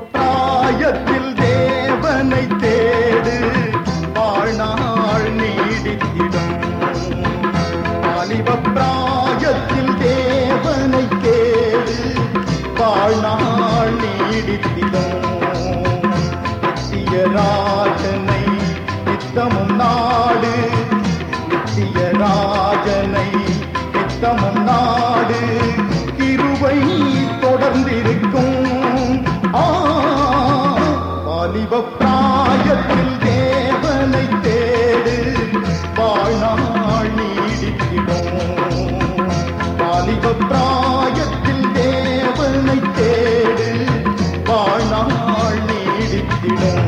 பிராயத்தில் தேவனை தேடு வாழ்நாள் நீடித்திடும் வாலிப பிராயத்தில் தேவனை தேடு வாழ்நாள் நீடித்திடும் நித்திய ராஜனை நித்தமும் நாடு நித்திய ராஜனை நித்தமும் நாடு கிருபை தொடர்ந்திருக்கும் ஆ, வாலிப பிராயத்தில் தேவனை தேடு வாழ்நாள் நீடித்திடும் வாலிப பிராயத்தில் தேவனை தேடு வாழ்நாள் நீடித்திடும்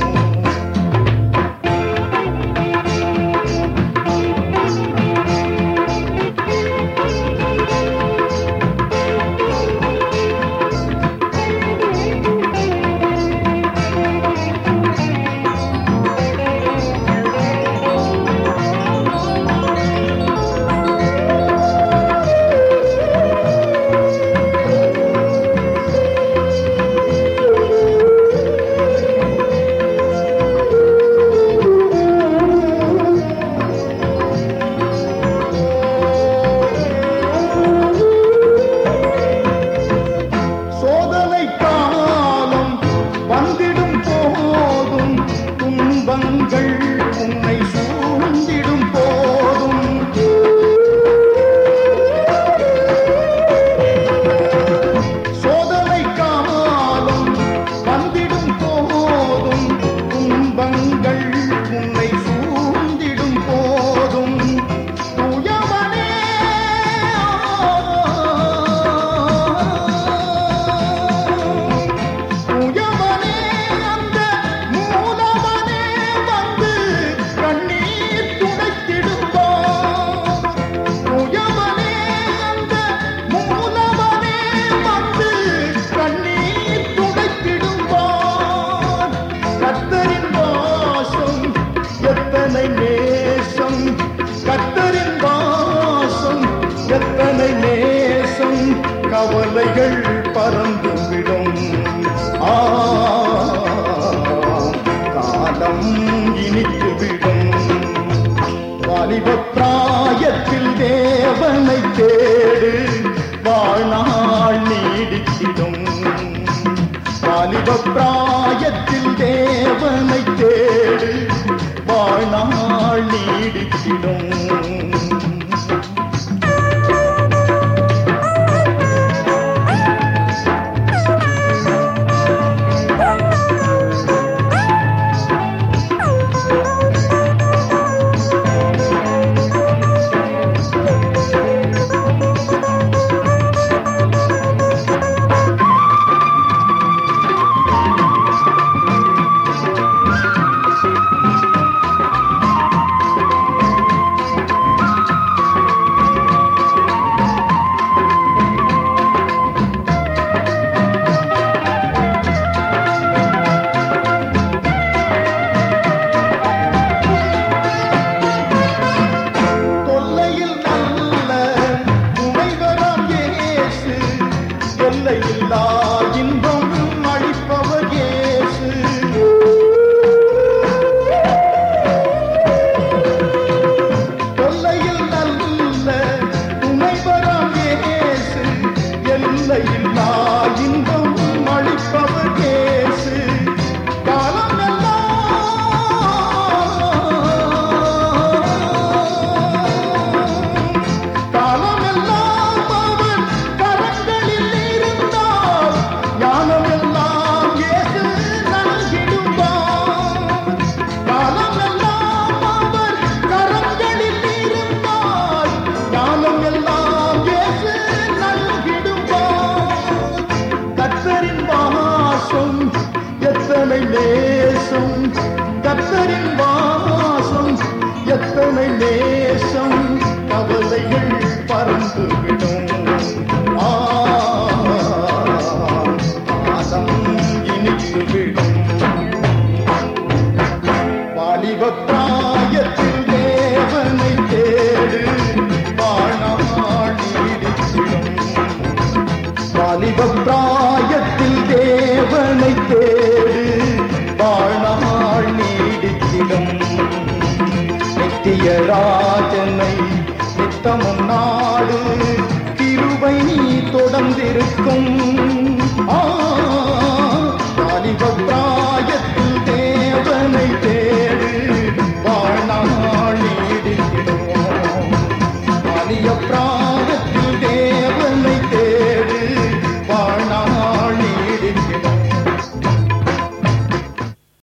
சோதனை காலம் வந்திடும் போதும் துன்பங்கள் உன்னை சூழ்ந்திடும் போதும் சோதனை காலம் வந்திடும் போதும் துன்பங்கள் உன்னை சூழ்ந்திடும் போதும் தூயவனே தூயவனே அந்த மூலவனே வந்து கண்ணீர் துடைத்திடுவான் தூயவனே அந்த மூலவனே வந்து கண்ணீர் துடைத்திடுவான் கத்தரின் வாசம் எத்தனை நேசம் கத்தரின் வாசம் எத்தனை நேசம் கவலைகள் பறந்துவிடும் ஆ காலம் இனித்துவிடும் வாலிப பிராயத்தில் தேவனை தேடு வாழ்நாள் நீடித்திடும் வாலிப பிராயத்தில் தேவனை தேடு வாழ்நாள் நீடித்திடும் தொல்லையில் நல்ல துணைவராம் இயேசு எல்லையில்லா இன்பம் அளிப்பவர் இயேசு தொல்லையில் நல்ல துணைவராம் இயேசு எல்லையில்லா இன்பம் அளிப்பவர் இயேசு காலமெல்லாம் காலமெல்லாம் அவர் கரங்களில் இருந்தார் ஞானமெல்லாம் இயேசு நல்கிடுவார் காலமெல்லாம் அவர் கரங்களில் இருந்தார் ஞானமெல்லாம் இயேசு நல்கிடுவார் கத்தரின் வாசம் எத்தனை நேசம் கத்தரின் வாசம் எத்தனை நேசம் கவலைகள் பறந்துவிடும் ஆ, பாசம் இனித்துவிடும் வாலிப பிராயத்தில் தேவனை தேடு வாழ்நாள் நீடித்திடும் வாலிப பிராயத்தில் தேவனை இருக்கும் ஆ, வாலிப பிராயத்தில் தேவனை தேடு வாழ்நாள் நீடிக்கிறோம் வாலிய பிராய